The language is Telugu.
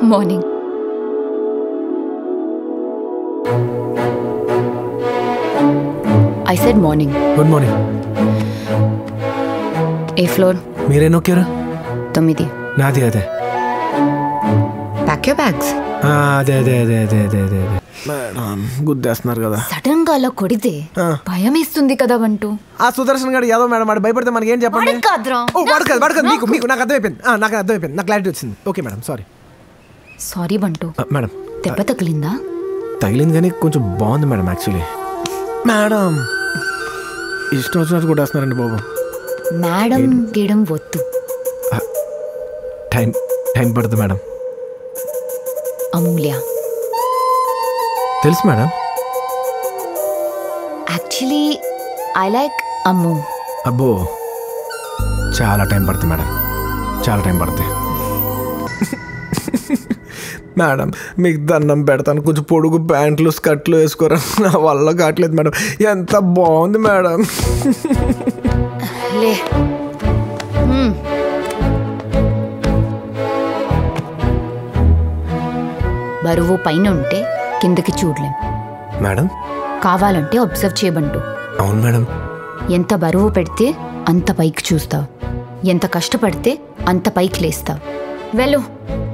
Morning I said morning good morning ఏ ఫ్లోర్ మీరే నొక్కారు తొమ్మిది నాది అదే ప్యాక్ యూ బ్యాగ్స్ ఆ, అదే అదే అదే అదే అదే అదే అదే మేడం గుద్దేస్తున్నారు కదా సడన్ గా అలా కొడితే ఆ. భయం వేస్తుంది కదా వంటూ ఆ సుదర్శన్ గారు యాదవ్ మేడం వాడు భయపడితే మనకి ఏం చెప్పండి వాడికి కాదురా. ఓ వాడు కాదు వాడు కాదు మీకు నాకు. మీకు నాకు అర్థమైపోయింది ఆ, నాకు అర్థమైపోయింది నాకు క్లారిటీ వచ్చింది ఓకే మేడం సారీ సారీ బంటు మేడం దెబ్బ తగిలిందా తగిలింది కానీ కొంచెం బాగుంది మేడం యాక్చువల్లీ మేడం ఇష్టం వచ్చినట్టు కొట్టేస్తున్నారండి బాబు మేడం గీయడం వద్దు టైం టైం పడుతుంది మేడం అమూల్య తెలుసు madam actually I like Ammu అబ్బో చాలా టైం పడుతుంది మేడం చాలా టైం పడుతుంది మేడం మీకు దండం పెడతాను కొంచెం పొడుగు ప్యాంట్లు స్కర్ట్లు వేసుకోరా నా వల్ల కావట్లేదు మేడం ఎంత బాగుంది మేడం లే మ్మ్. బరువు పైన ఉంటే కిందకి చూడలేం మేడం కావాలంటే అబ్జర్వ్ చేయబంటు అవును మేడం ఎంత బరువు పెడితే అంత పైకి చూస్తావు ఎంత కష్టపడితే అంత పైకి లేస్తావు వెళ్ళు